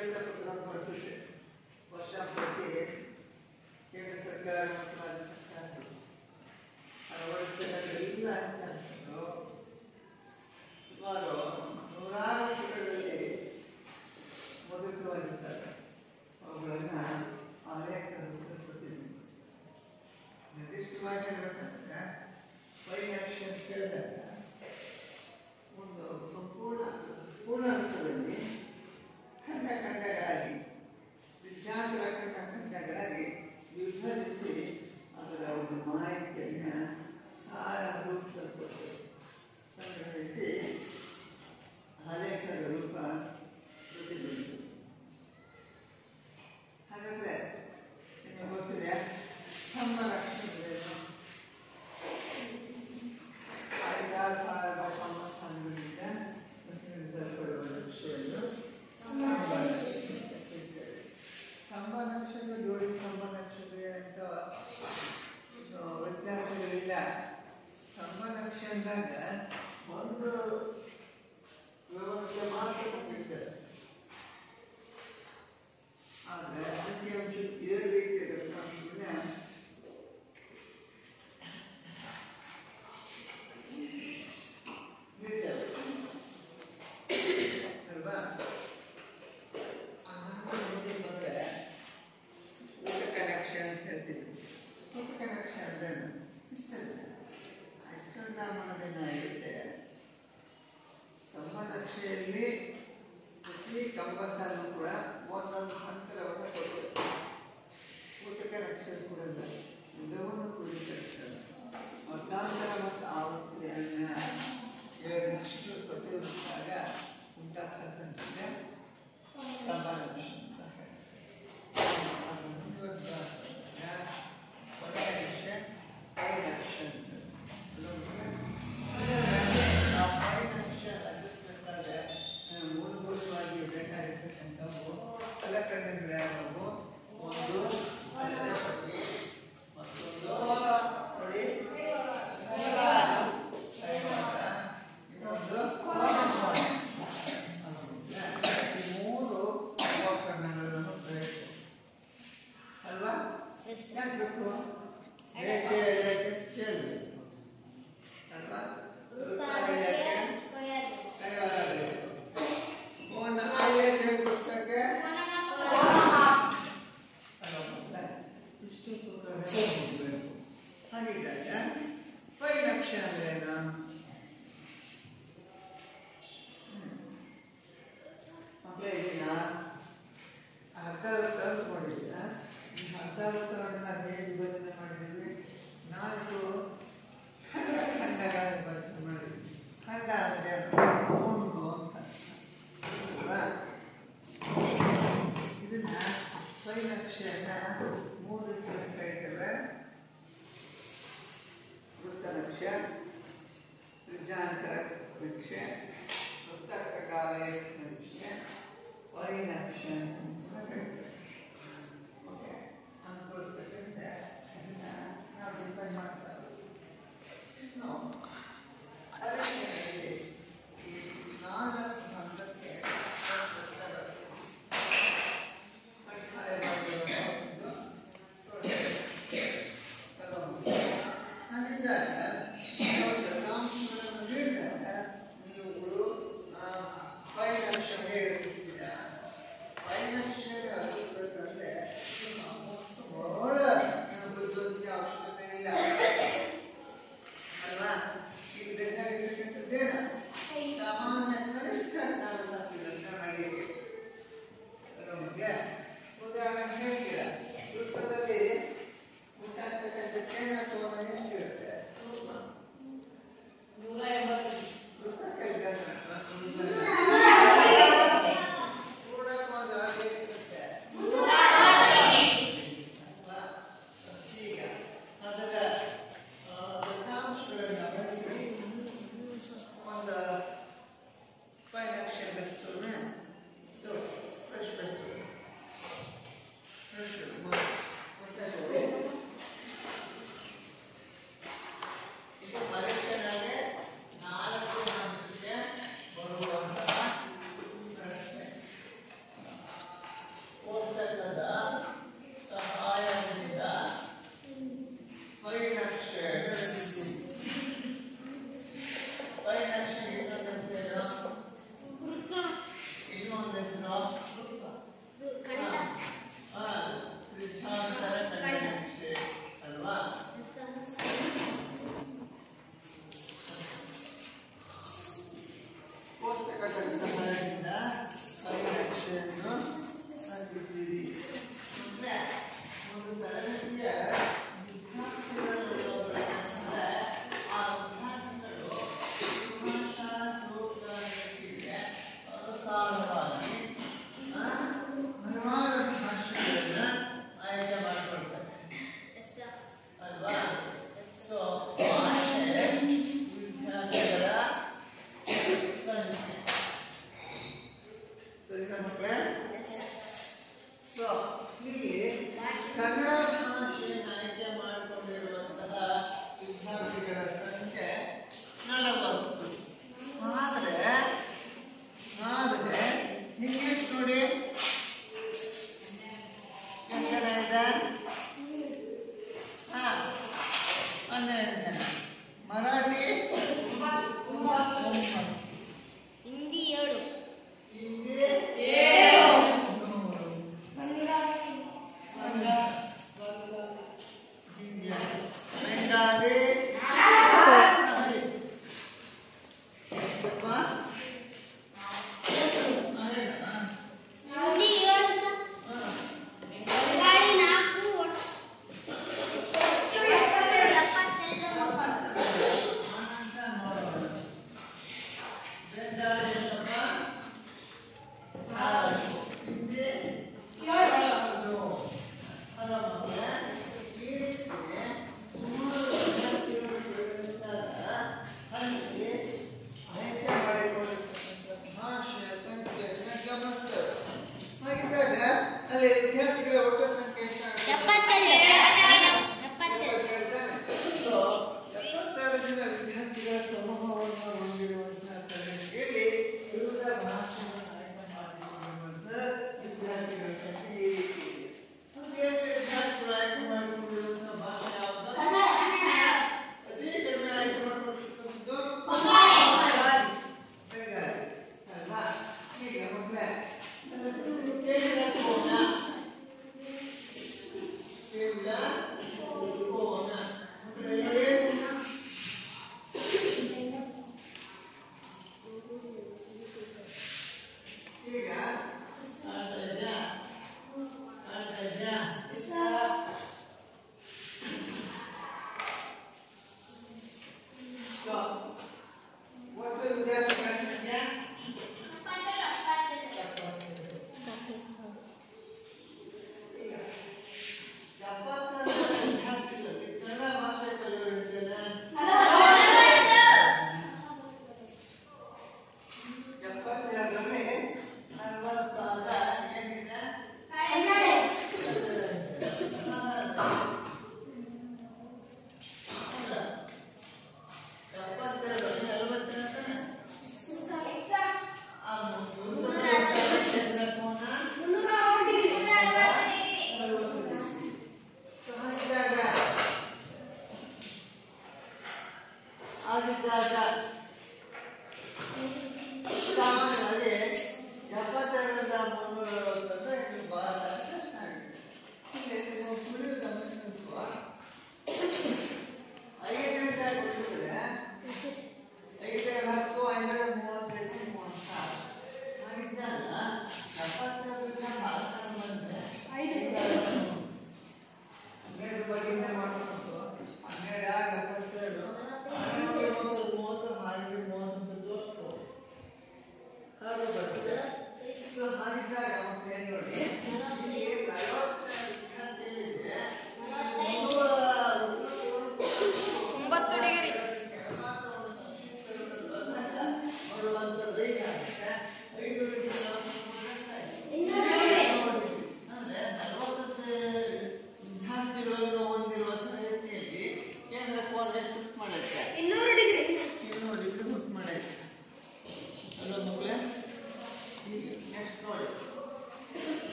ಶ್ವೇತಪತ್ರ ಹೊರಟಿದೆ ವರ್ಷ ಪ್ರತಿ ಕೇಂದ್ರ ಸರ್ಕಾರ ಮತ್ತು ರಾಜ್ಯ ಸರ್ಕಾರ ಅಳವಡಿಸಿದಾಗ ಇಲ್ಲ ಅಂತ ಅನ್ಕೊಂಡು ಸುಮಾರು ನೂರಾರು ಪುಟಗಳಲ್ಲಿ ಮೊದಲವಾಗಿರ್ತಾರೆ ಅವುಗಳನ್ನ ಆಲೇಖರು ಪ್ರತಿನಿಧಿಸ್ತಾರೆ ನಿರ್ದಿಷ್ಟವಾಗಿ ಹೇಳ್ಬೇಕಂದ್ರೆ ಫೈವ್ ಆಕ್ಷನ್ ಕೇಳಿದಾಗ ಒಂದು ಸಂಪೂರ್ಣ ಪೂರ್ಣ ಅರ್ಥದಲ್ಲಿ ಖಂಡ ಖಂಡಗಳಾಗಿ ವಿದ್ಯಾರ್ಥಿಗಳ ಖಂಡ ಖಂಡಗಳಾಗಿ ವಿಭಜಿಸಿ ಅದರ ಒಂದು ಮಾಹಿತಿಯನ್ನು ಸಾರ ರೂಪದಲ್ಲಿ ಕೊಟ್ಟು ಸಂಗ್ರಹಿಸಿ ಆಲೇಖದ ರೂಪ ಪ್ರತಿಬಿಂಬಿಸಿತು ಹಾಗಾದ್ರೆ ನಿಮಗೆ ಗೊತ್ತಿದೆ ನಮ್ಮ ಲಕ್ಷಣಗಳೇನು ಆಯ್ದಾಕಾರದ ಸಮಸ್ಥಾನಗಳಿಂದ ಪ್ರತಿನಿಧಿಸಲ್ಪಡುವ ನಕ್ಷೆಯನ್ನು ಸ್ತಂಭ ನಕ್ಷೆಗೆ ಜೋಡಿ ಸ್ತಂಭ ನಕ್ಷೆಗೆ ಅಂತ ಸೊ, ವ್ಯತ್ಯಾಸಗಳಿಲ್ಲ ಸ್ತಂಭ ನಕ್ಷೆ ಅಂದಾಗ ಒಂದು ವ್ಯವಸ್ಥೆ ಮಾತ್ರ ಕೊಟ್ಟಿರ್ತಾರೆ ಆದರೆ ಅದಕ್ಕೆ ಒಂದು ಏಳು ರೀತಿ ಇರುತ್ತೆ ಅಂದ್ರೆ ಅಲ್ವಾ ಆಮೇಲೆ ಮುಂದೆ ಬಂದ್ರೆ ಊಟ ಕನೆಕ್ಷನ್ ಅಂತ ಹೇಳ್ತೀವಿ ಊಟ ಕನೆಕ್ಷನ್ ಅಂದ್ರೆ ಇಷ್ಟಲ್ಲ ಇಷ್ಟಲ್ಲ ಮಾಡೋದೇನಾಗಿರುತ್ತೆ ಸ್ತಂಭ ನಕ್ಷೆಯಲ್ಲಿ ಪ್ರತಿ ಕಂಬಸಲ್ಲೂ ಕೂಡ ಒಂದೊಂದು ಅಂತರವನ್ನು ಕೊಟ್ಟಿರುತ್ತೆ ಊಟಕ ನಕ್ಷೆ ಕೂಡ ಇಲ್ಲ ಎಲ್ಲವನ್ನು ಕೂಡಿಸಿರ್ತಾರೆ ಮತಾಂತರ ಮತ್ತು ಆವೃತ್ತಿಯನ್ನ ಎರಡು ನಕ್ಷೆಗಳು ಪ್ರತಿನಿಧಿಸಿದಾಗ ಉಂಟಾಗ್ತಕ್ಕಂಥದ್ದೇ ಸ್ತಂಭ ನಕ್ಷೆ ಅಂತ ಹೇಳ್ತಾರೆ ಅದನ್ನು ಮುಂದುವರಿಸಿದಾಗ ಕೊನೆಯ ನಕ್ಷೆ ಪೈ ನಕ್ಷೆ ಅಂತ ಆ ಪೈ ನಕ್ಷೆ adjustment ಆದ್ರೆ, ಆ, ಮೂಲಭೂತವಾಗಿ ಬೇಕಾಗಿರ್ತಕ್ಕಂಥವು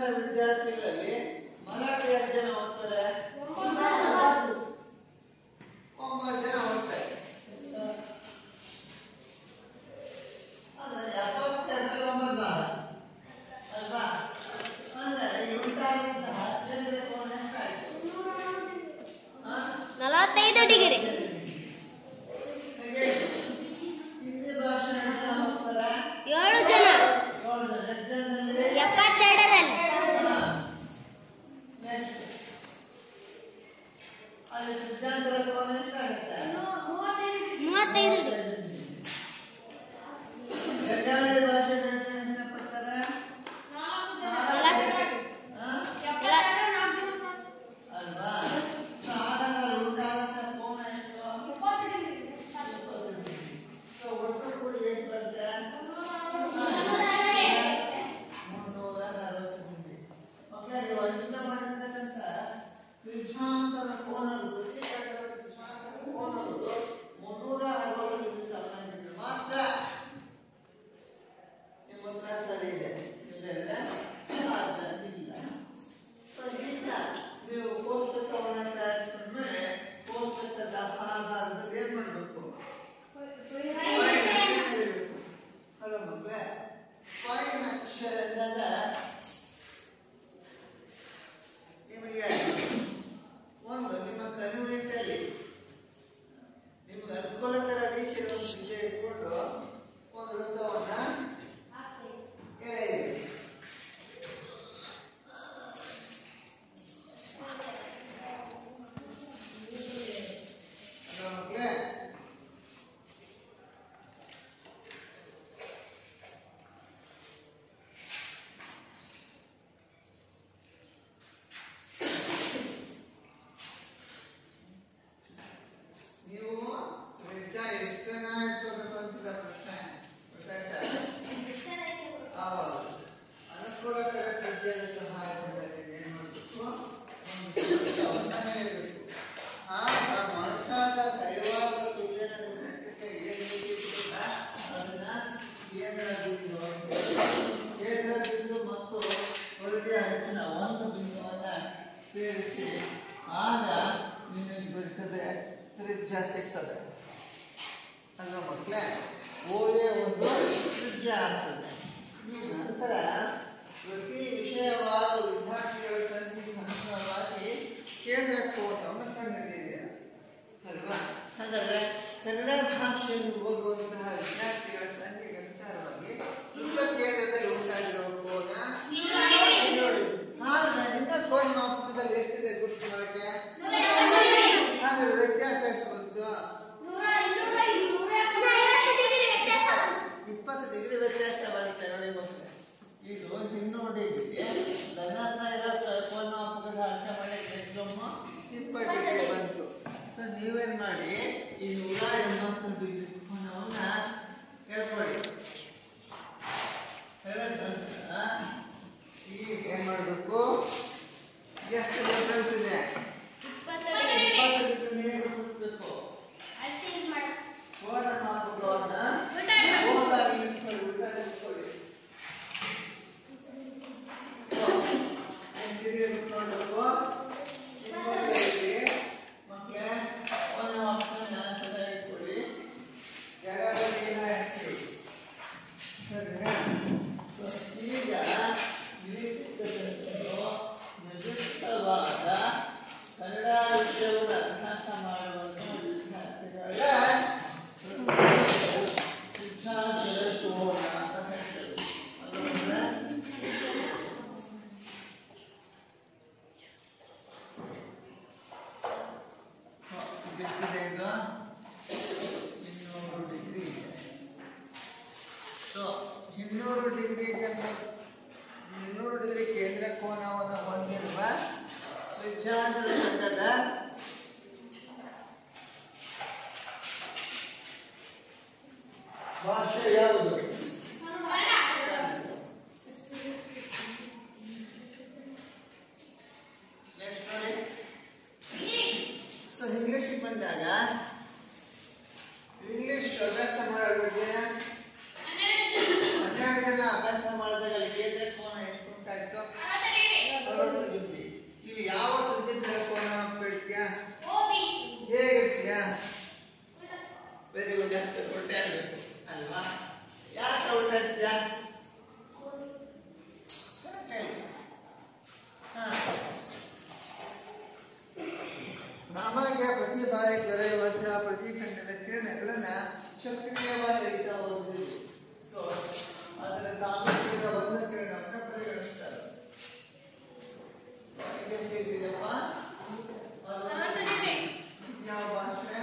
ವಿದ್ಯಾರ್ಥಿಗಳಲ್ಲಿ ಮರಾಠಿ ಎಷ್ಟು ಜನ ಓದ್ತಾರೆ ಒಂಬತ್ತು ಜನ ಓದ್ತಾರೆ ಅಂದ್ರೆ ಎಪ್ಪತ್ತೆರಡರಲ್ಲಿ ಒಂಬತ್ತು ಭಾಗ ಅಲ್ವಾ ಅಂದ್ರೆ ಈ ಉಂಟಾದಂತಹ ಕೇಂದ್ರ ಕೋನ ಎಷ್ಟಾಯ್ತು ಹಾ? ನಲವತ್ತೈದು ಡಿಗ್ರಿ ಹಾಗೆ ಹಿಂದಿ ಭಾಷೆ ಎಷ್ಟು ಜನ ಓದ್ತಾರೆ ಏಳು ಜನ ಏಳು ಜನ ಎಷ್ಟು ಜನದಲ್ಲಿ ಎಪ್ಪತ್ತೆರಡರಲ್ಲಿ ನೆಕ್ಸ್ಟ್ ಅಲ್ಲಿ ಸಿದ್ಧಾಂತರ ಕೋನ ಎಷ್ಟಾಗುತ್ತೆ ಮೂವತ್ತೈದು ಡಿಗ್ರಿ ಬೆಂಗಾಳಿ ಭಾಷೆ ಎಷ್ಟು ಜನ ಇಷ್ಟಪಡ್ತಾರೆ ಹಾ? ಅಲ್ವಾ ಸೊ ಆದಾಗ ಅಲ್ಲಿ ಉಂಟಾದಂಥ ಕೋನ ಎಷ್ಟು ಸೊ ಒಟ್ಟು ಕೂಡಿ ಎಷ್ಟು ಬರುತ್ತೆ ಮುನ್ನೂರ ಅರವತ್ತು ಡಿಗ್ರಿ ಓಕೆ ನೀವು ಅರ್ಜುನ ಮಾಡಿರ್ತಕ್ಕಂಥ ತ್ರಿಜ್ಯಾಂತರ ಕೋನಗಳು ಪ್ರತಿ ತ್ರಿಜ್ಯಾಂತರ ಕೋನಗಳು ಮುನ್ನೂರ ಅರವತ್ತು ಡಿಗ್ರಿ ಸಂಬಂಧಿಸಿದ್ರೆ ಮಾತ್ರ ನಿಮ್ಮ ಉತ್ತರ ಸರಿ ಇದೆ ಇಲ್ಲದ್ರೆ ಸಾಧ್ಯ ಇಲ್ಲ ಸೊ ಈಗ ನೀವು ಕೋಷ್ಟಕವನ್ನು ತಯಾರಿಸಿದ್ಮೇಲೆ ಕೋಷ್ಟಕದ ಆಧಾರದಲ್ಲಿ ಏನ್ ಮಾಡಬೇಕು ಹಲೋ ಮಕ್ಕಳೇ ಫೈನ್ ಅಕ್ಷರದಾಗ ನಿಮಗೆ ಒಂದು ನಿಮ್ಮ ಕಮ್ಯುನಿಟಿಯಲ್ಲಿ ನಿಮ್ಗೆ ಅನುಕೂಲಕರ ರೀತಿಯಲ್ಲಿ ಒಂದು ವಿಷಯ ಇಟ್ಕೊಂಡು ಒಂದು ವೃತ್ತವನ್ನ ಎಳೆಯಿರಿ ಹಲೋ ಮಕ್ಕಳೇ ನೀವು ವೆಚ್ಚ ಎಷ್ಟು ಜನ ಇಟ್ಕೋಬೇಕು ಅಂತಿಲ್ಲ ಪ್ರಶ್ನೆ ಗೊತ್ತಾಯ್ತಾ ಹೌದು ಅನುಕೂಲಕರ ಪ್ರಜ್ಞೆಯ ಸಹಾಯದಿಂದ ಏನು ಮಾಡಬೇಕು ಒಂದು ಕೆಲಸವನ್ನ ಹೇಳಬೇಕು ಆಗ ಮನುಷ್ಯದ ದೈವಾದ ಪೂಜೆಯನ್ನು ಬಿಟ್ಟಕ್ಕೆ ಏನು ಬೇಕಿಲ್ಲ ಅದನ್ನ ಕೇಂದ್ರ ಬಿಂದು ಅಂತ ಕೇಂದ್ರ ಬಿಂದು ಮತ್ತು ಹೊರಗೆ ಹೆಚ್ಚಿನ ಒಂದು ಬಿಂದುವನ್ನ ಸೇರಿಸಿ ಆಗ ನಿಮಗೆ ಬರ್ತದೆ ತ್ರಿಜ್ಯ ಸಿಗ್ತದೆ ಅಲ್ವಾ ಮಕ್ಕಳೇ ಓಯೇ ಒಂದು ತ್ರಿಜ್ಯ ಆಗ್ತದೆ ಈ ನಂತರ ಪ್ರತಿ ವಿಷಯವಾದ ವಿದ್ಯಾರ್ಥಿಗಳ ಸಂಖ್ಯೆಗೆ ಅನುಸಾರವಾಗಿ ಕೇಂದ್ರ ಕೋಟವನ್ನು ಕಂಡುಹಿಡಿದಿದೆ ಅಲ್ವಾ ಹಾಗಾದ್ರೆ ಕನ್ನಡ ಭಾಷೆಯನ್ನು ಓದುವಂತಹ ವಿದ್ಯಾರ್ಥಿಗಳ ಸಂಖ್ಯೆಗೆ ಅನುಸಾರವಾಗಿ ವೃತ್ತ ಕೇಂದ್ರದಲ್ಲಿ ಉಂಟಾಗಿರುವ ಕೋನ ನೋಡಿ ಹಾಗೆ ನಿನ್ನ ಕೋನ ಮಾಪಕದಲ್ಲಿ ಎಷ್ಟಿದೆ ಗುರುತು ಮಾಡಕ್ಕೆ ಹಾಗಾದ್ರೆ ವ್ಯತ್ಯಾಸ ಎಷ್ಟು ಬಂತು ಇಪ್ಪತ್ತು ಡಿಗ್ರಿ ವ್ಯತ್ಯಾಸ ಬರುತ್ತೆ ನೋಡಿ ಮಕ್ಕಳೇ ಇದು ಇನ್ನೂರು ಡಿಗ್ರಿ ಧನಾತ್ಮ ಇರೋ ಕೋನ ಮಾಪಕದ ಅರ್ಥ ಮಾಡಕ್ಕೆ ಎಕ್ಸಾಮ್ ಇಪ್ಪತ್ತು ಡಿಗ್ರಿ ಬಂತು ಸೊ ನೀವೇನ್ ಮಾಡಿ ಈ ನೂರ ಎಂಬತ್ತು ಡಿಗ್ರಿ ಕೋನವನ್ನ ಕೇಳ್ಕೊಳ್ಳಿ ಹೇಳಿದ ನಂತರ ಈಗ ಏನ್ ಮಾಡಬೇಕು ಎಷ್ಟು ಡಿಫ್ರೆನ್ಸ್ ಇದೆ ಇಪ್ಪತ್ತು ಡಿಗ್ರಿ ಹೇಗೆ ಗುರುತಿಸ್ಬೇಕು ಕೋನ ಮಾಪಕವನ್ನ ಹೋದಾಗಿ ನಿಲ್ಸ್ಕೊಳ್ಳಿ ಉಲ್ಟಾ ನಿಲ್ಸ್ಕೊಳ್ಳಿ ಎಂಟು ಡಿಗ್ರಿ ಬಿಟ್ಕೊಳ್ಬೇಕು ಇಪ್ಪತ್ತು ಡಿಗ್ರಿ ಮಕ್ಕಳೇ ಕೋನ ಮಾಪಕನ ಸದಾ ಇಟ್ಕೊಳ್ಳಿ ಎಡಬದಿಯಿಂದ ಎಣಿಸಿ ಸರಿನಾ ಸೊ, ಈಗ ನಿರೀಕ್ಷಿತಕ್ಕಂಥದ್ದು ನಿರ್ದಿಷ್ಟವಾದ ಕನ್ನಡ ವಿಷಯವನ್ನು ಅಭ್ಯಾಸ ಮಾಡುವಂತಹ ವಿದ್ಯಾರ್ಥಿಗಳ ಶಿಕ್ಷಾಂತರ ಕೋನ ಅಂತ ಹೇಳ್ತೇವೆ ಅದರಿಂದ ಎಷ್ಟಿದೆ ಇದು ಇನ್ನೂರು ಡಿಗ್ರಿ ಇದೆ ಸೊ ಇನ್ನೂರು ಡಿಗ್ರಿಗೆ ಇನ್ನೂರು ಡಿಗ್ರಿ ಕೇಂದ್ರ ಕೋನವನ್ನು ಹೊಂದಿರುವ ವಿಚಾರದ ಸಂಘದ ಭಾಷೆ ಯಾವುದು ನೆಕ್ಸ್ಟ್ ನೋಡಿ ಸೊ ಇಂಗ್ಲಿಷ್ ಬಂದಾಗ ಇಂಗ್ಲಿಷ್ ಅಭ್ಯಾಸ ಮಾಡೋರಿಗೆ ಹನ್ನೆರಡು ಜನ ಅಭ್ಯಾಸ ಮಾಡಿದಾಗ ಅಲ್ಲಿ ಕೇಂದ್ರ ಕೋನ ಎಷ್ಟು ಉಂಟಾಯ್ತು ಬಾರಿ ದೊರೆಯುವಂತಹ ಪ್ರತಿಖಂಡದ ಕಿರಣಗಳನ್ನ ಸಕ್ರಿಯವಾಗಿರ್ತಾ ಹೋಗುವುದು ಸೊ ಅದರ ಸಾಮರ್ಥ್ಯದ ಒಂದು ಕಿರಣವನ್ನು ಪರಿಗಣಿಸ್ತಾರೆ So, ಇದಕ್ಕೆ ಹೇಗಿದೆಯಪ್ಪ? ಅದು ಯಾವ ಭಾಷೆ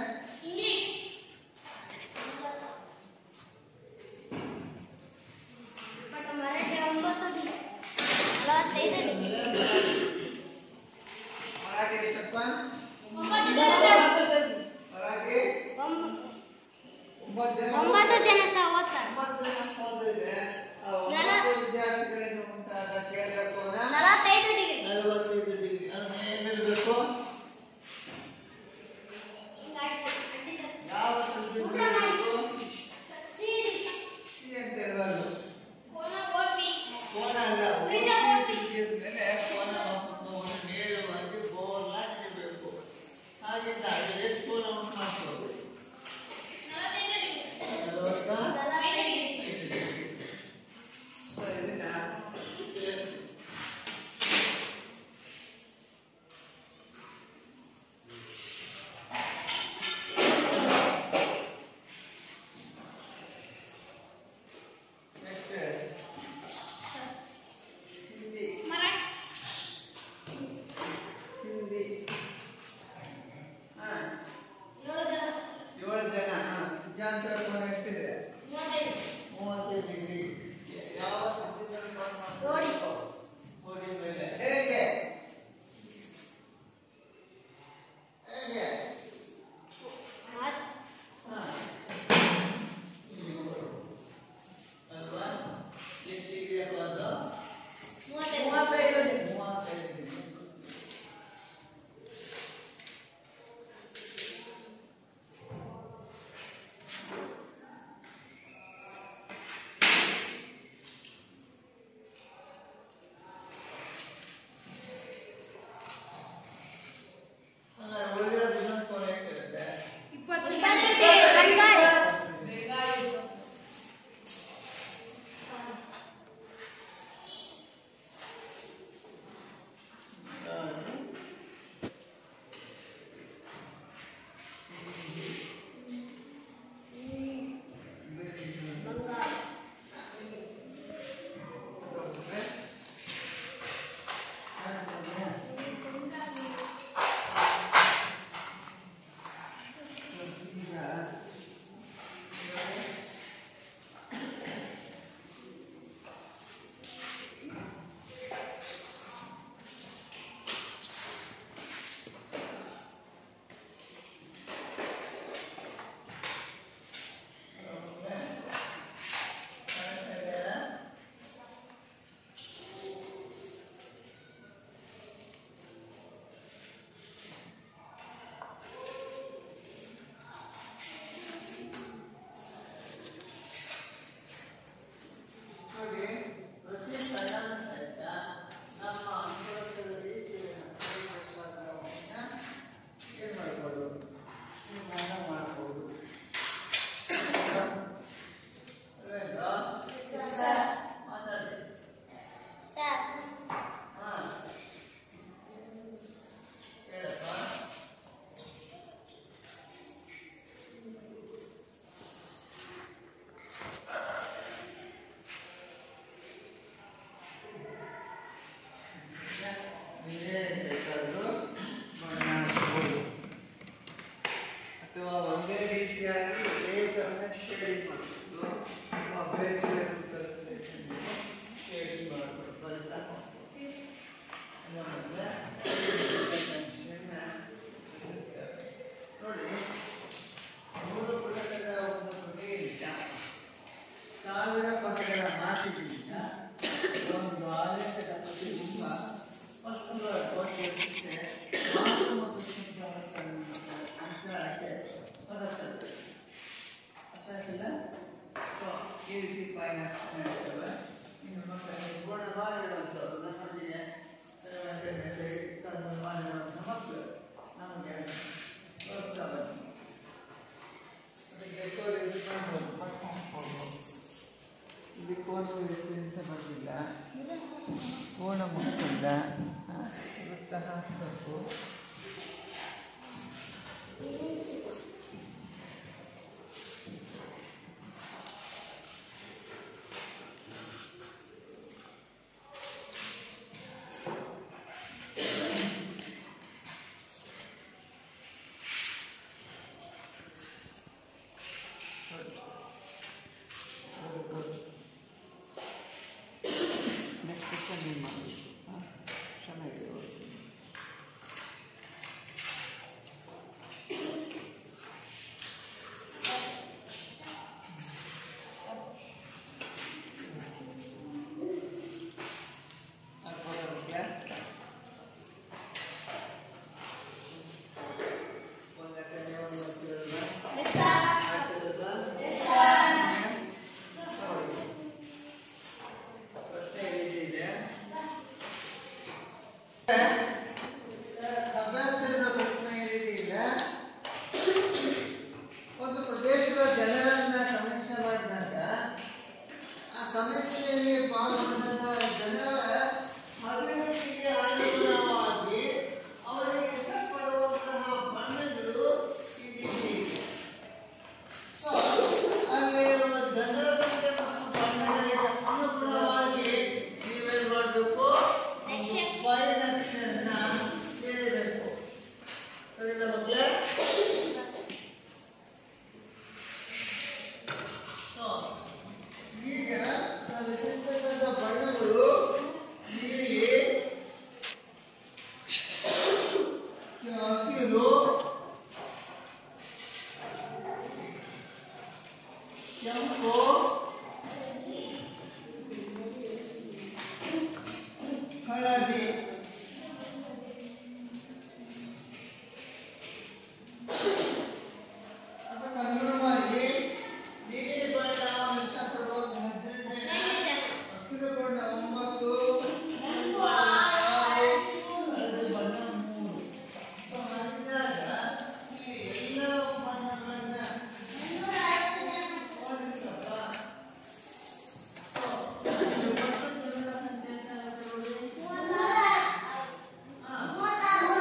ಮರಾಠಿ ಒಂಬತ್ತು ಡಿಗ್ರಿ ನಲವತ್ತೈದು ಡಿಗ್ರಿ ಮರಾಠಿ ಎಷ್ಟಪ್ಪ ಮರಾಠಿ ಒಂಬ- ಒಂಬತ್ತು ಜನ ಒಂಬತ್ತು ಜನ ಸಹ ಓದ್ತಾರೆ ಒಂಬತ್ತು ಜನ ಓದಿದ್ರೆ ಆ ಒಂಬತ್ತು ವಿದ್ಯಾರ್ಥಿಗಳಿಂದ ಉಂಟಾದ ಕೇಂದ್ರ ಕೋನ ನಲವತ್ತೈದು ಡಿಗ್ರಿ ನಲವತ್ತೈದು ಡಿಗ್ರಿ ಅದನ್ನ ಏನಿರಬೇಕು ಯಾವ ಸಂಖ್ಯೆ ಸಿ ಅಂತ ಇರಬಾರ್ದು ಕೋನ ಅಲ್ಲ ತ್ರಿಜ್ಯದ ಮೇಲೆ ಕೋನವನ್ನು ನೇರವಾಗಿ ಬೋಲಾಗಿ ಇರಬೇಕು ಹಾಗಿದ್ದಾಗ ಎಷ್ಟು ಕೋನ ಉಂಟು ಮಾಡ್ಬೋದು ನಲವತ್ತ ಸೊ ಇದನ್ನ ಸೇರಿಸಿ ನೆಕ್ಸ್ಟ್ ಹಿಂದಿ ಹಿಂದಿ ಹಾ ಏಳು ಜನ ಹಾ ವಿದ್ಯಾಂತರ ಕೋನ ಎಷ್ಟಿದೆ ಮೂವತ್ತೈದು ಡಿಗ್ರಿ ಯಾವ ಸ್ಥಿತಿಯಲ್ಲಿ ಕೋನ ಮಾಡ್ಬೇಕು? ರೋಡಿ. ರೋಡಿ ಮೇಲೆ ಹೇಗೆ ಹೇಗೆ ಹಾ ಇಲ್ಲಿ ನೋಡು. ಅಲ್ವಾ ಎಷ್ಟು ಡಿಗ್ರಿ ಅಪ್ಪ ಅದು ಮೂವತ್ತೈದು ಡಿಗ್ರಿ ಹಂಗಾರೆ ಉಳಿದಿರೋದು ಇನ್ನೊಂದು ಕೋನ ಎಷ್ಟಿರುತ್ತೆ ಇಪ್ಪತ್ತು ಡಿಗ್ರಿ ಬಂಗಾಳಿ ನೋಡಿ ಪ್ರತಿ ಸಣ್ಣ ಸಹಿತ ನಮ್ಮ ಅನುಭವದ ರೀತಿಯನ್ನು ಏನು ಮಾಡ್ಬೋದು ನಿರ್ಮಾಣ ಮಾಡ್ಬೋದು ಅಲ್ವೇನ್ರಾ? ಮಾತಾಡಿ ಸರ್ ಹಾ ಹೇಳಪ್ಪ ನೀವೇ ಬೇಕಾದ್ರೂ ಬಣ್ಣ ಹಚ್ಬೋದು. ಅಥವಾ ಒಂದೇ ರೀತಿಯಾಗಿ ಲೇಸರ್ನ ಶೇಡಿಂಗ್ ಮಾಡ್ಬೋದು ಅಥವಾ ಬೇರೆ ಬೇರೆ ಶೇಡಿಂಗ್ ಮಾಡ್ಬೋದು ಬಲ್ತಾ ನೋಡಿ ಮೂರು ಪುಟಕದ ಒಂದು ಕೃತಿಯಿಂದ ಸಾವಿರ ಪದಗಳ ಮಾತಿಗಿಂತ ಒಂದು ಆಲೇಖದ ಪ್ರತಿಬಿಂಬ ಸ್ಪಷ್ಟವಾಗಿ ತೋರಿಸುತ್ತೆ ಮಾತು ಮತ್ತು ಶಬ್ದವನ್ನು ಅಂಕಣಕ್ಕೆ ಬರುತ್ತದೆ ಅರ್ಥ ಆಯ್ತಲ್ಲ ಸೊ ಈ ರೀತಿ ಪಾಯ ಹೇಳ್ತೇವೆ ಇನ್ನು ಮಕ್ಕಳಿಗೆ ಗುಣವಾಗಿರುವಂಥವ್ರು ನಮ್ಮೊಂದಿಗೆ ಸೇವೆ ತಂದು ಮಾಡಿರುವಂಥ ಮಕ್ಕಳು ನಮಗೆ ತೋರಿಸ್ತಾ ಬನ್ನಿ ಅದಕ್ಕೆ ಕೋಲು ಇದು ಮಾಡ್ಬೋದು ಮಾಡ್ಕೊಂಡು ಹೋಗ್ಬೋದು ಇಲ್ಲಿ ಕೋಲು ಇದೆ ಅಂತ ಬಂದಿಲ್ಲ ಕೋಣ ಮುಗಿಸಿಲ್ಲ ವೃತ್ತ ಹಾಕಬೇಕು ನೆಕ್ಸ್ಟ್ ನೀವು ಮಾಡಿ ಹಾಂ ಚೆನ್ನಾಗಿದೆ work. ಹಾಕ್ಬೋದಾ ಮಕ್ಳೇ? ಒಂದು ಲೆಕ್ಕನೇ ಒಂದು ಬರ್ತಿರಲ್ವಾ? ಆಗ್ತದಲ್ವಾ? ನೋಡಿ. ಪ್ರಶ್ನೆ ಇದೆ ಅಭ್ಯಾಸದ ಪ್ರಶ್ನೆ ಏನಿದೆ ಒಂದು ಪ್ರದೇಶದ ಜನರನ್ನ ಸಮೀಕ್ಷೆ ಮಾಡಿದಾಗ ಆ ಸಮೀಕ್ಷೆಯಲ್ಲಿ ಪಾಲ್ಗೊಂಡ ಜನರ ಅಭಿವೃದ್ಧಿಗೆ ಅನುಗುಣವಾಗಿ ಅವರಿಗೆ ಇಷ್ಟಪಡುವಂತಹ ಬಣ್ಣಗಳು ಈ ರೀತಿ ಇದೆ. ಸೊ ಅಲ್ಲಿರುವ ಜನರ ಸಂಖ್ಯೆ ಮತ್ತು ಬಣ್ಣಗಳಿಗೆ ಅನುಗುಣವಾಗಿ ನೀವೇನ್ ಮಾಡಬೇಕು ನಕ್ಷೆ. ಪರಿಣತಿಯನ್ನ ಸೇರಬೇಕು ಸರಿನಾ ಮಕ್ಕಳೇ ಸೊ ಈಗ ನಾವು ವಿಶಿಷ್ಟವಾದ ಬಣ್ಣಗಳು ನೀಲಿ ಹಸಿರು ಕೆಂಪು ಹಳದಿ ಅದಕ್ಕೆ ಅನುಗುಣವಾಗಿ ನೀಲಿ ಬಣ್ಣ ಇಷ್ಟಪಡುವುದು ಹದಿನೆಂಟನೇ ಹಸಿರು ಬಣ್ಣ ಒಂಬತ್ತು ಹಳದಿ ಬಣ್ಣ ಮೂರು ಸೊ ಹಾಗಿದ್ದಾಗ ಈ ಎಲ್ಲ ಬಣ್ಣಗಳನ್ನ ಓದಿದ್ರಪ್ಪ ಸೊ ಇದು ಒಟ್ಟು ಜನರ ಸಂಖ್ಯೆ ಎಷ್ಟಾಗುತ್ತೆ ನೋಡಿ? ಹಾ, ಮೂವತ್ತಾರು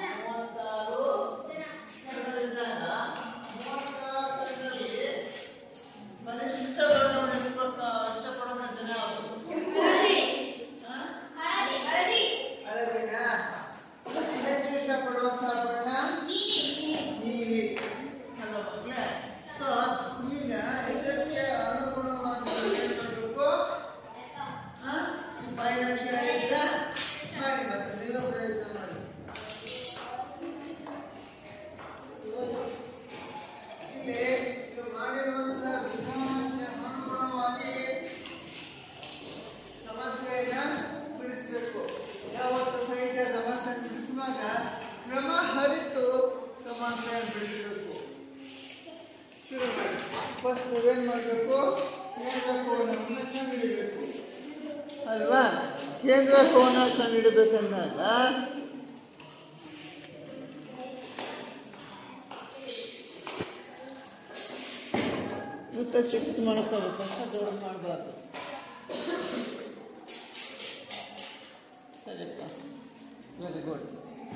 ಜನರಿದ್ದಾಗ ಮೂವತ್ತಾರು ಜನರಲ್ಲಿ ಕನಿಷ್ಠ ಬಣ್ಣವನ್ನು ಇಷ್ಟಪಟ್ಟ ಇಷ್ಟಪಡುವ ಜನ ಯಾವುದು? ಹಾ? ಹಳದಿನಾ? ಅತಿ ಹೆಚ್ಚು ಇಷ್ಟಪಡುವಂತಹ ಬಣ್ಣ ನೀಲಿ ಅಲ್ವಾ ಮಕ್ಕಳೇ? ಸೊ ಈಗ ಇದಕ್ಕೆ ಅನುಗುಣವಾಗಿ ಏನ್ ಮಾಡ್ಬೇಕು? ಹಾ? ಈ ಬಯಲಕ್ಷ ಹೇಳಿದ್ರೆ ಮಾಡಿ ಮತ್ತೆ ನೀವು ಪ್ರಯತ್ನ ಮಾಡಿ ಇಲ್ಲಿ ಇದು ಮಾಡಿರುವಂತಹ ವಿಧಾನಕ್ಕೆ ಅನುಗುಣವಾಗಿ ಸಮಸ್ಯೆಯನ್ನ ಬಿಡಿಸಬೇಕು ಯಾವತ್ತು ಸಹಿತ ಸಮಸ್ಯೆ ಬಿಡಿಸುವಾಗ ಕ್ರಮ ಹರಿತು ಸಮಸ್ಯೆಯನ್ನು ಬಿಡಿಸಬೇಕು ಶುರು ಮಾಡಿ ಫಸ್ಟ್ ನೀವೇನ್ ಮಾಡಬೇಕು ಕೇಂದ್ರ ಕೋನವನ್ನು ಕಂಡುಹಿಡಿಬೇಕು ಅಲ್ವಾ ಕೇಂದ್ರ ಕೋನ ಕಂಡುಹಿಡಬೇಕಂದಾಗ ವೃತ್ತ ಚಿಕ್ಕದು ಮಾಡ್ಕೋಬೇಕು ಅಷ್ಟ ದೊಡ್ಡ ಮಾಡಬಾರ್ದು ಸರಿಯಪ್ಪ ವೆರಿ ಗುಡ್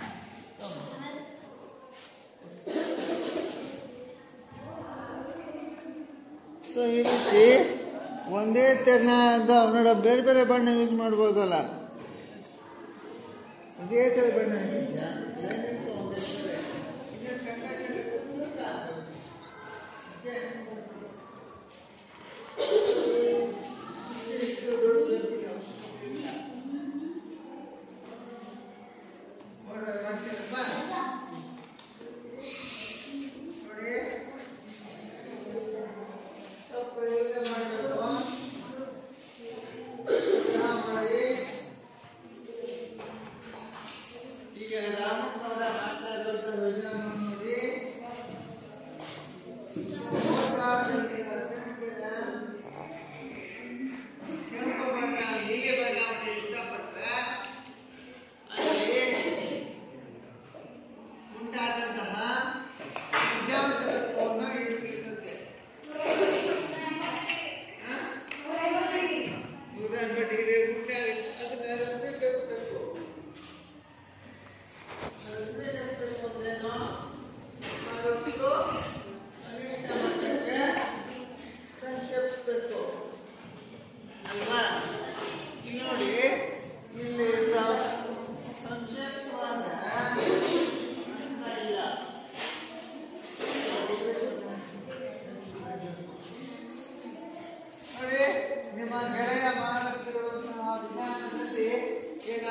ಸೊ ಈ ರೀತಿ ಒಂದೇ ತೆರನಾದ ನೋಡ ಬೇರೆ ಬೇರೆ ಬಣ್ಣ ಯೂಸ್ ಮಾಡ್ಬೋದಲ್ಲ ಇದೇ ಥರ ಬಣ್ಣ ಹಾಕಿದ್ಯಾ ಲೈನಿಂಗ್ಸ್ ಒಂದೇ ಥರ. ಇನ್ನು ಸಣ್ಣ ಸಣ್ಣ ಸಾಕು. ಓಕೆ? ಇಷ್ಟು ದೊಡ್ಡ ದೊಡ್ಡ ಅವಶ್ಯಕತೆ ಇಲ್ಲ. ನೋಡ್ರಿ, ಮಾಡ್ತೀರಪ್ಪ? ನೋಡಿ ಸ್ವಲ್ಪ ಯೋಗ ಮಾಡಬೇಕು ಚಹಾ ಮಾಡಿ ಈಗ ರಾಮನವರ ಮಾಡ್ತಾ ಇರುವಂತ ವಿಧಾನ ನೋಡಿ ಸ್ವಲ್ಪ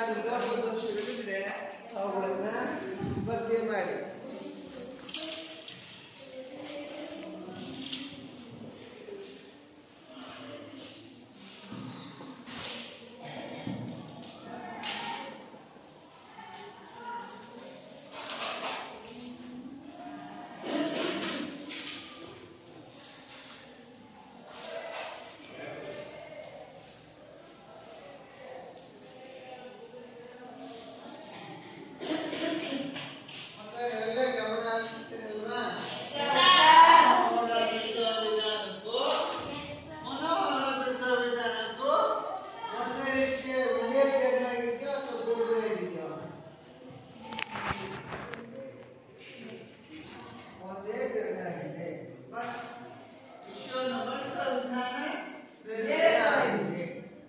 ಏನಾದರೂ ಲೋಪದೋಷಗಳಿದ್ರೆ ಅವುಗಳನ್ನ ಭರ್ತಿ ಮಾಡಿ ಮಕ್ಕಳೆಲ್ಲ ಗಮನ ಹರಿಸ್ತೀರಲ್ವಾ? ಮನೋಹರ ಬಿಡಿಸೋ ವಿಧಾನಕ್ಕೂ ಮನೋಹರ ಬಿಡಿಸೋ ವಿಧಾನಕ್ಕೂ ಒಂದೇ ರೀತಿಯ ವಿಧೇಯತೆಯಾಗಿದೆಯೋ ಅಥವಾ ಬೇರೆ ಬೇರೆ ಆಗಿದೆಯೋ ಒಂದೇ ತೆರನಾಗಿದೆ ಬಟ್ ವಿಶ್ವವನ್ನು ಬಳಸೋ ವಿಧಾನ ಬೇರೆ ಬೇರೆ ಆಗಿದೆ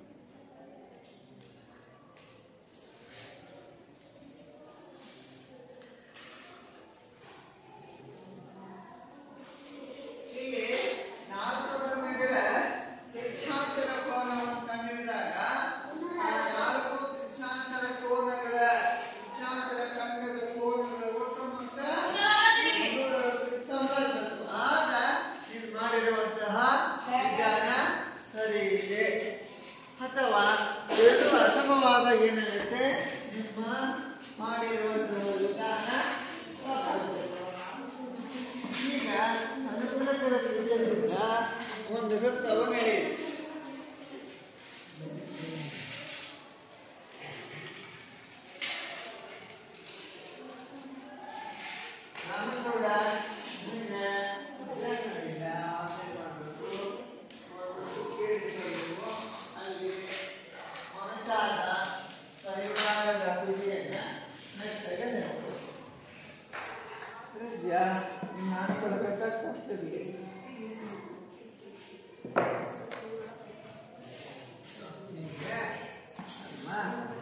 ಇಲ್ಲಿ ನಾಲ್ಕು ಬಣ್ಣಗಳ ಹೆಚ್ಚಾಂತರ ಕೋನವನ್ನು ಕಂಡುಹಿಡಿದಾಗ ಆ ನಾಲ್ಕು ಹೆಚ್ಚಾಂತರ ಕೋನಗಳ ಹೆಚ್ಚಾಂತರ ಖಂಡದ ಕೋನಗಳ ಒಟ್ಟು ಮೊತ್ತ ಮುನ್ನೂರೈವತ್ತು ಸಂಬಂಧಗಳು. ಆಗ ನೀವು ಮಾಡಿರುವಂತಹ ವಿಧಾನ ಸರಿ ಇದೆ ಅಥವಾ ಎರಡು ಅಸಮವಾದ ಏನಾಗುತ್ತೆ ನಿಮ್ಮ ಮಾಡಿರುವಂತಹ ವಿಧಾನ ತಪ್ಪಾಗುತ್ತೆ. ಈಗ ಅನುಕೂಲಕರ ತ್ರಿಜ್ಯದಿಂದ ಒಂದು ವೃತ್ತವನ್ನು ಎಳೆಯಿರಿ ನಾನು ಕೂಡ ನಿನ್ನ ಅಭ್ಯಾಸದಿಂದ ಆಸೆ ಮಾಡಬೇಕು ಒಂದು ಕೇಳಿಕೊಳ್ಳಬೇಕು ಅಲ್ಲಿ ಮೊನಚಾದ ಪರಿವಾರದ ತುದಿಯನ್ನು ಮೆತ್ತಗೆ ನೆಡಬೇಕು ತ್ರಿಜ್ಯ ನಿಮ್ಮ ಅನುಕೂಲಕ್ಕೆ ತಕ್ಕಂಥದ್ದು ಹೀಗೆ ಅಲ್ವಾ?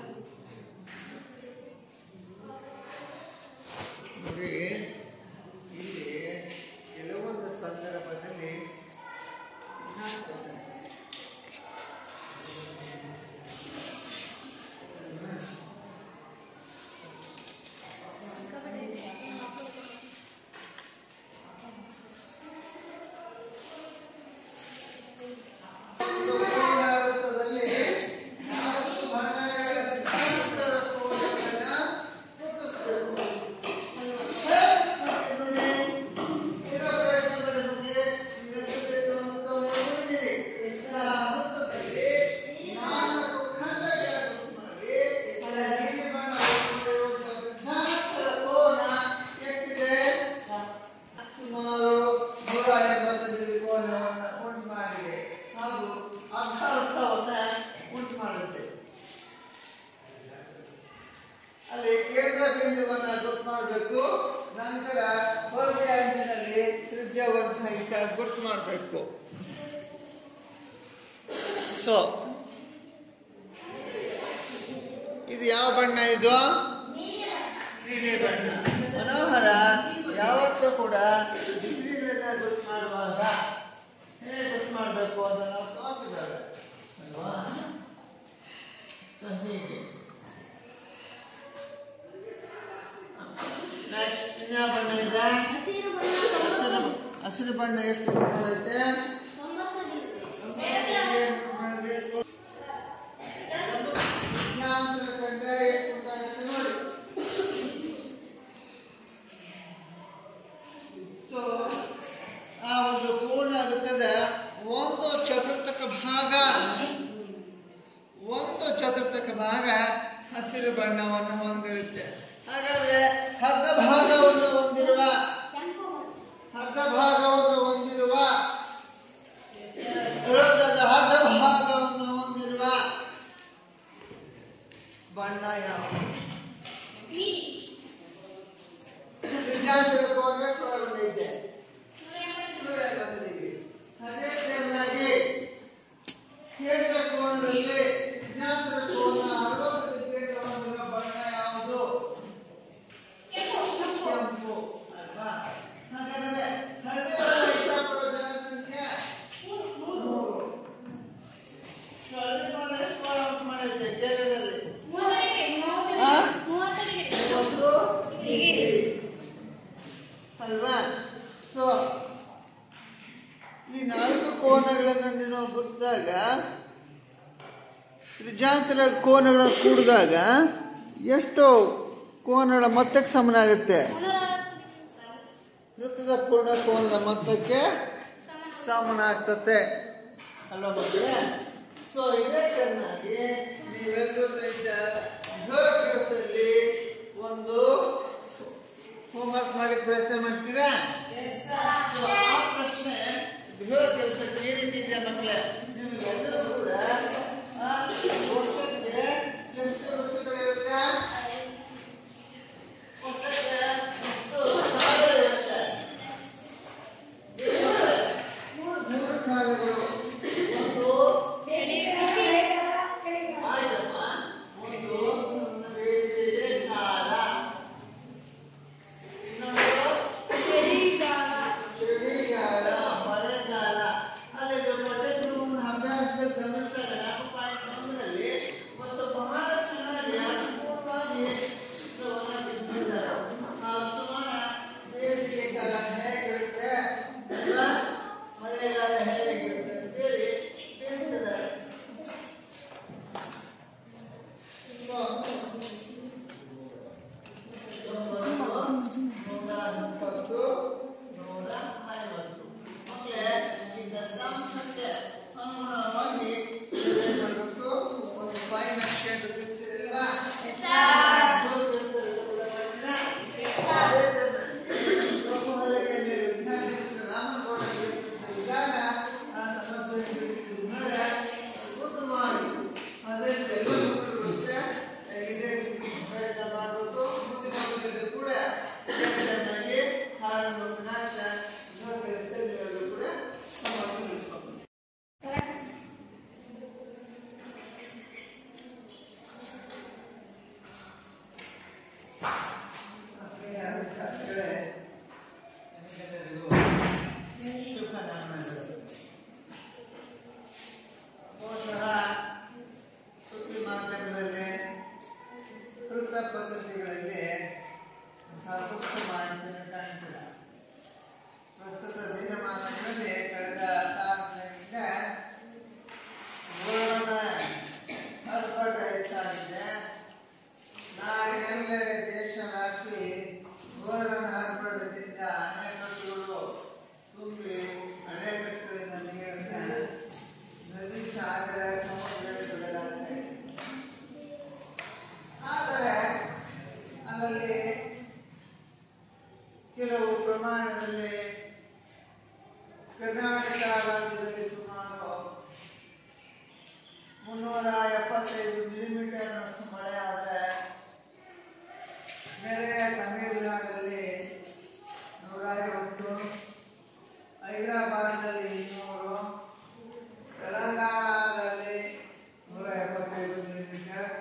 ನೋಡಿ ಇಲ್ಲಿ ಕೆಲವೊಂದು ಸಂದರ್ಭದಲ್ಲಿ ಏನಾಗ್ತದೆ? ಒಂದು ಪುನರಾವರ್ತದಲ್ಲಿ ನಾಲ್ಕು ಬಣ್ಣಗಳ ಚಿತ್ರಾಂತರ ಕೋನಗಳನ್ನ ಗುರುತಿಸಬೇಕು. ಸುಮಾರು ನೂರ ಎಂಬತ್ತು ಡಿಗ್ರಿ ಕೋನವನ್ನು ಉಂಟು ಮಾಡಿದೆ ಹಾಗೂ ಅರ್ಧ ಅರ್ಥವನ್ನು ಉಂಟು ಮಾಡುತ್ತೆ ಅಲ್ಲಿ ಕೇಂದ್ರ ಬಿಂದುವನ್ನು ಗುರ್ತು ಮಾಡಬೇಕು ನಂತರ ಹೊರಗೆ ಅಂಚಿನಲ್ಲಿ ತ್ರಿಜ್ಯವನ್ನು ಸಹಿತ ಗುರ್ತು ಮಾಡಬೇಕು ಸೊ ಇದು ಯಾವ ಬಣ್ಣ ಇದು ನೀಲಿ ಬಣ್ಣ ಮನೋಹರ ಯಾವತ್ತೂ ಕೂಡ ಡಿಗ್ರಿಗಳನ್ನ ಗುರ್ತು ಮಾಡುವಾಗ ಹೇಗೆ ಗುರ್ತು ಮಾಡಬೇಕು ಅಂತ ನಾವು ತೋರಿಸಿದ್ದಾರೆ ಅಲ್ವಾ ಸೊ ಹೀಗೆ ನೆಕ್ಸ್ಟ್ ಇನ್ಯಾವ ಬಣ್ಣ ಇದೆ ಹಸಿರು ಹಸಿರು ಬಣ್ಣ ಎಷ್ಟು ಬರುತ್ತೆ ವಿಜ್ಞಾನದ ಕಂಡ ಎಷ್ಟು ಉಂಟಾಗುತ್ತೆ ನೋಡಿ ಸೊ ಆ ಒಂದು ಪೂರ್ಣ ವೃತ್ತದ ಒಂದು ಚತುರ್ಥಕ ಭಾಗ ಒಂದು ಚತುರ್ಥಕ ಭಾಗ ಹಸಿರು ಬಣ್ಣವನ್ನು ಹೊಂದಿರುತ್ತೆ ಹಾಗಾದ್ರೆ ಅರ್ಧ ಭಾಗವನ್ನು ಹೊಂದಿರುವ ಅರ್ಧ ಭಾಗವನ್ನು ಹೊಂದಿರುವ ವೃತ್ತದ ಅರ್ಧ ಭಾಗವನ್ನು ಹೊಂದಿರುವ ಬಣ್ಣ ಯಾವುದು ವಿಜ್ಞಾನದ ಕೋನ ಒಳಗೊಂಡಿದೆ ನೂರ ಎಂಬತ್ತು ಡಿಗ್ರಿ. ಅದೇ ತೆರನಾಗಿ ಕೇಂದ್ರ ಕೋನದಲ್ಲಿ ವಿಜ್ಞಾನದ ಕೋನ ಅರವತ್ತು ಡಿಗ್ರಿ ಹೊಂದಿರುವ ಬಣ್ಣ ಯಾವುದು ಕೆಂಪು ಅಲ್ವಾ ಹಾಗಾದ್ರೆ ಹಳದಿ ಬಣ್ಣ ಇಷ್ಟಪಡೋ ಜನಸಂಖ್ಯೆ ನೂರು ಸೊ ಹಳದಿ ಬಣ್ಣ ಎಷ್ಟು ಉಂಟು ಮಾಡುತ್ತೆ ಕೇಂದ್ರದಲ್ಲಿ ತ್ರಿಜ್ಯಾಂತರ ಕೋನಗಳನ್ನು ಕೂಡಿದಾಗ ಎಷ್ಟು ಕೋನಗಳ ಮೊತ್ತಕ್ಕೆ ಸಮನಾಗುತ್ತೆ ವೃತ್ತದ ಪೂರ್ಣ ಕೋನದ ಮೊತ್ತಕ್ಕೆ ಸಮನಾಗ್ತತೆ ಅಲ್ವಾ ಮಕ್ಕಳೇ ಸೊ ಇದೇ ಚೆನ್ನಾಗಿ ನೀವೆಲ್ಲರೂ ಸಹಿತ ಗೃಹ ಕೆಲಸದಲ್ಲಿ ಒಂದು ಹೋಮ್ವರ್ಕ್ ಮಾಡಿ ಪ್ರಯತ್ನ ಮಾಡ್ತೀರಾ So, ಆ ಪ್ರಶ್ನೆ ಗೃಹ ಕೆಲಸಕ್ಕೆ ಈ ರೀತಿ ಇದೆ ಮಕ್ಕಳೇ ನಿಮಗೆಲ್ಲರೂ ಕೂಡ ಆ, ಒಟ್ಟಕ್ಕೆ ಎಷ್ಟು ವಸ್ತುಗಳಿರುತ್ತೆ ಒಟ್ಟಕ್ಕೆ ಎಷ್ಟು ಸಾಲುಗಳಿರುತ್ತೆ? ಮೂರು ಸಾಲುಗಳು ಒಂದು ಆಯ್ತಮ್ಮ ಒಂದು ಬೇಸಿಗೆ ಕಾಲ ಇನ್ನೊಂದು ಚಳಿಗಾಲ ಮಳೆಗಾಲ ಅಲ್ಲಿ ಪಠ್ಯಕ್ರಮವನ್ನು ಅಭ್ಯಾಸದಲ್ಲಿ ಗಮನಿಸಿದಾಗ ನಾಲ್ಕು ಪಾಯಿಂಟ್ ಒಂದರಲ್ಲಿ ಒಂದು ಬಹಳ ಚೆನ್ನಾಗಿ ಅರ್ಥಪೂರ್ಣವಾಗಿ ಚಿತ್ರವನ್ನು ಬಿಡಿಸಿದ್ದಾರೆ ಆ ಸುಮಾರ ಬೇಸಿಗೆ ಕಾಲ ಹೇಗಿರುತ್ತೆ ಅಥವಾ ಮಳೆಗಾಲ ಹೇಗಿರುತ್ತೆ ಅಂತೇಳಿ ತಿಳಿಸಿದ್ದಾರೆ ನೂರ ಇಪ್ಪತ್ತು ನೂರ ಐವತ್ತು ಮಕ್ಕಳೇ ಈ ದತ್ತಾಂಶಕ್ಕೆ ಅನುಗುಣವಾಗಿ ಏನ್ ಮಾಡ್ಬೇಕು ಒಂದು ಫೈನ್ ಅಕ್ಷರ ಬಿಡ್ತೀರಲ್ವಾ ಬಹುಶಃ ಸುದ್ದಿ ಮಾಧ್ಯಮದಲ್ಲಿ ವೃತ್ತ ಪದ್ಧತಿಗಳಲ್ಲಿ ಸಾಕಷ್ಟು ಮಾಹಿತಿಯನ್ನು ಕಾಣಿಸಿಲ್ಲ ಪ್ರಸ್ತುತ ದಿನಮಾನಗಳಲ್ಲಿ ಕಳೆದ ತಾರೀಕಿನಿಂದ ವರ್ಣ ಅರ್ಪಟ ಹೆಚ್ಚಾಗಿದೆ ನಾಡಿನೆಲ್ಲೆಡೆ ದೇಶವ್ಯಾಪಿ ವರ್ಣ ಅರ್ಪಟದಿಂದ ಅಣೆಕಟ್ಟುಗಳು ತುಂಬಿ ಅಣೆಕಟ್ಟುಗಳಿಂದ ನೀರನ್ನು ನದಿ ಸಾಗರ ಸಮುದ್ರಗಳಿಗೆ ಬಿಡಲಾಗ್ತಾ ಇದೆ ಆದರೆ ಅದರಲ್ಲಿ ಕೆಲವು ಪ್ರಮಾಣದಲ್ಲಿ ಕರ್ನಾಟಕ ರಾಜ್ಯದಲ್ಲಿ ಸುಮಾರು ಮುನ್ನೂರ ಎಪ್ಪತ್ತೈದು ಮಿಲಿಮೀಟರ್ ಮಳೆ ಆದರೆ ನೆರೆಯ ತಮಿಳುನಾಡಲ್ಲಿ ನೂರ ಐವತ್ತು ಹೈದರಾಬಾದ್ನಲ್ಲಿ ಇನ್ನೂರು ತೆಲಂಗಾಣದಲ್ಲಿ ನೂರ ಎಪ್ಪತ್ತೈದು ಮಿಲಿಮೀಟರ್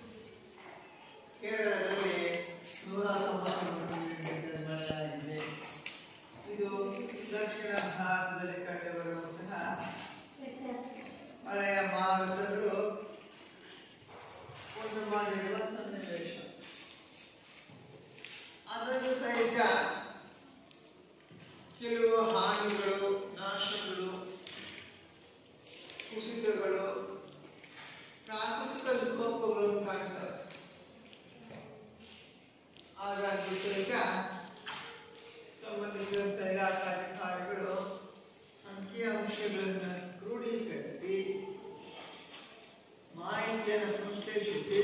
ಕೇರಳದಲ್ಲಿ ನೂರ ತೊಂಬತ್ತೊಂದು ಮಿಲಿಮೀಟರ್ ಮಳೆಯಾಗಿದೆ ಇದು ದಕ್ಷಿಣ ಭಾರತದಲ್ಲಿ ಕಂಡುಬರುವಂತಹ ಮಳೆಯ ಮಾರುತಗಳು ಒಂದು ಮಾಡಿರುವ ಸನ್ನಿವೇಶ ಅದನ್ನು ಸಹಿತ ಕೆಲವು ಹಾನಿಗಳು ನಾಶಗಳು ಕುಸಿತಗಳು ಪ್ರಾಕೃತಿಕ ವಿಕೋಪಗಳು ಕಾಣ್ತವೆ ಹಾಗಾಗಿ ಸಹಿತ ಸಂಬಂಧಿಸಿದಂತ ಇಲಾಖಾ ಅಧಿಕಾರಿಗಳು ಅಂಕಿಅಂಶಗಳನ್ನು ಕ್ರೋಢೀಕರಿಸಿ ಮಾಹಿತಿಯನ್ನು ಸಂಶ್ಲೇಷಿಸಿ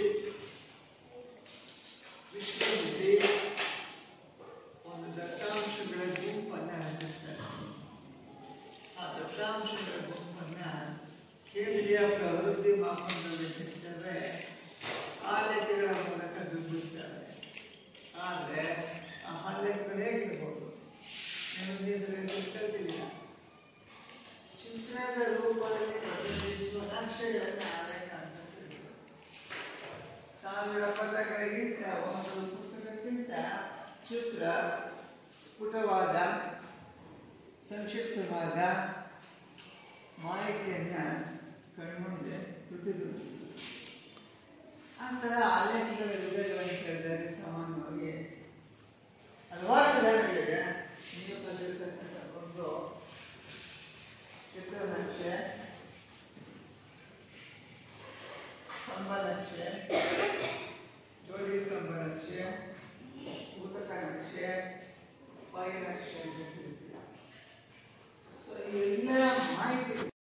ವಿಶ್ಲೇಷಿಸಿ ಒಂದು ದತ್ತಾಂಶಗಳ ಗುಂಪನ್ನು ರಚಿಸ್ತಾರೆ ಆ ದತ್ತಾಂಶಗಳ ಗುಂಪನ್ನ ಕೇಂದ್ರೀಯ ಪ್ರವೃತ್ತಿ ಮಾಪನದಲ್ಲಿ ಸಿಗ್ತವೆ ಆಲೇಖಗಳ ಮೂಲಕ ದುಡ್ಡಿಸ್ತಾರೆ ಆದರೆ ಆ ಆಲೇಖಗಳು ಹೇಗಿರ್ಬೋದು ನಿಮಗೆ ಇದರಲ್ಲಿ ಕಲ್ತಿಲ್ಲ ಚಿತ್ರದ ರೂಪದಲ್ಲಿ ಪ್ರತಿನಿಧಿಸುವ ನಕ್ಷೆಗಳನ್ನು ಆಲೇಖ ಅಂತ ಕರೀತಾರೆ. ಸಾವಿರ ಪದಗಳಿಗಿಂತ ಒಂದು ಪುಸ್ತಕಕ್ಕಿಂತ ಚಿತ್ರ ಸ್ಫುಟವಾದ ಸಂಕ್ಷಿಪ್ತವಾದ ಮಾಹಿತಿಯನ್ನ ಕಣ್ಮುಂದೆ ಪ್ರತಿಬಿಂಬಿಸುತ್ತದೆ ಅಂತಹ ಆಲೇಖಗಳಲ್ಲಿ